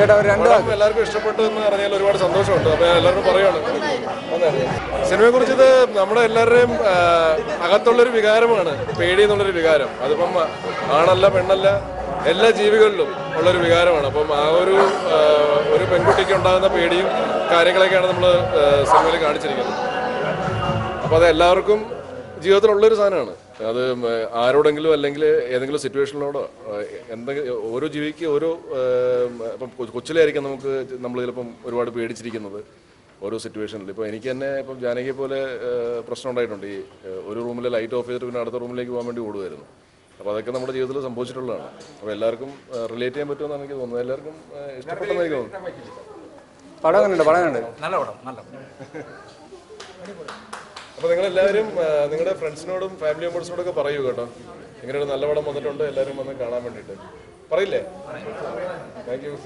ചേട്ടാ ഒരു രണ്ട് പടം എല്ലാവർക്കും ഇഷ്ടപ്പെട്ടു എന്ന് അറിഞ്ഞാൽ ഒരുപാട് സന്തോഷമുണ്ട് അപ്പോൾ ഞാൻ എല്ലാവരും പറയുകയാണ് സിനിമയെ കുറിച്ച് ഇത് നമ്മുടെ എല്ലാവരുടെയും ആ, അകത്തുള്ളൊരു വികാരമാണ് പേടി എന്നുള്ളൊരു വികാരം അതിപ്പം ആണല്ല പെണ്ണല്ല എല്ലാ ജീവികളിലും ഉള്ളൊരു വികാരമാണ് അപ്പം ആ ഒരു ആ, ഒരു പെൺകുട്ടിക്ക് ഉണ്ടാകുന്ന പേടിയും കാര്യങ്ങളൊക്കെയാണ് നമ്മൾ സിനിമയിൽ കാണിച്ചിരിക്കുന്നത് അപ്പോൾ അത് എല്ലാവർക്കും ജീവിതത്തിലുള്ളൊരു സാധനമാണ് അത് ഉം, ആരോടെങ്കിലും അല്ലെങ്കിൽ ഏതെങ്കിലും സിറ്റുവേഷനിലോടോ എന്തെങ്കിലും ഓരോ ജീവിക്ക് ഓരോ ഉം, ഇപ്പം കൊ- കൊച്ചിലായിരിക്കും നമുക്ക് നമ്മൾ ചിലപ്പം ഒരുപാട് പേടിച്ചിരിക്കുന്നത് ഓരോ സിറ്റുവേഷനിൽ ഇപ്പോൾ എനിക്ക് തന്നെ ഇപ്പം ജാനകിയെ പോലെ ഏഹ്, പ്രശ്നം ഉണ്ടായിട്ടുണ്ട് ഈ ഏഹ്, ഒരു റൂമിൽ ലൈറ്റ് ഓഫ് ചെയ്തിട്ട് പിന്നെ അടുത്ത റൂമിലേക്ക് പോകാൻ വേണ്ടി ഓടുമായിരുന്നു അപ്പോൾ അതൊക്കെ നമ്മുടെ ജീവിതത്തിൽ സംഭവിച്ചിട്ടുള്ളതാണ് അപ്പോൾ എല്ലാവർക്കും റിലേറ്റ് ചെയ്യാൻ പറ്റുമെന്നാണ് എനിക്ക് തോന്നുന്നത് എല്ലാവർക്കും ഏഹ്, ഇഷ്ടപ്പെട്ടെന്ന് എനിക്ക് തോന്നുന്നു പടം എങ്ങനെയുണ്ട് പടം എങ്ങനെയുണ്ട് നല്ല പടം നല്ല അപ്പോൾ നിങ്ങൾ എല്ലാവരും നിങ്ങളുടെ ഫ്രണ്ട്സിനോടും ഫാമിലി മെമ്പേഴ്സിനോടും ഒക്കെ പറയൂ കേട്ടോ ഇങ്ങനെ ഒരു നല്ല പടം വന്നിട്ടുണ്ട് എല്ലാവരും വന്ന് കാണാൻ വേണ്ടിയിട്ട് പറയില്ലേ താങ്ക് യു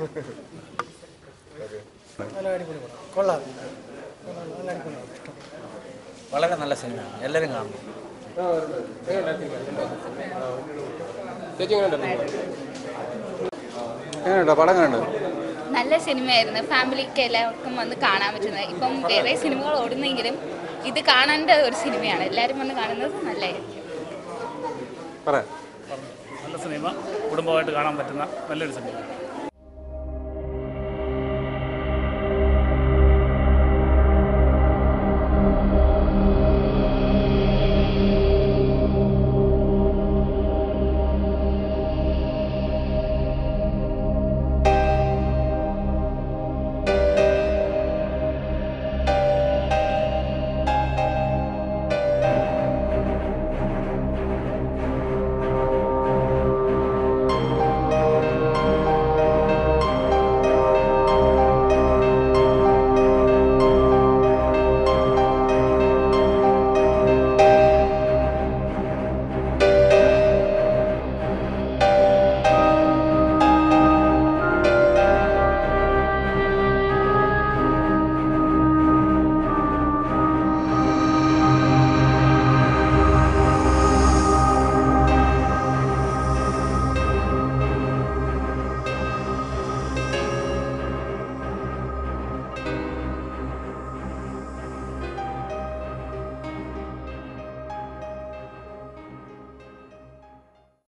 വളരെ നല്ല സിനിമയാണ് എല്ലാവരും കാണണം എങ്ങനെയുണ്ട് പടം എങ്ങനെയുണ്ട് നല്ല സിനിമയായിരുന്നു ഫാമിലിക്ക് എല്ലാവർക്കും വന്ന് കാണാൻ പറ്റുന്നത് ഇപ്പം വേറെ സിനിമകൾ ഓടുന്നെങ്കിലും ഇത് കാണേണ്ട ഒരു സിനിമയാണ് എല്ലാവരും വന്ന് കാണുന്നത് നല്ലതായിരിക്കും പറയാം നല്ല സിനിമ കുടുംബമായിട്ട് കാണാൻ പറ്റുന്ന നല്ലൊരു സിനിമ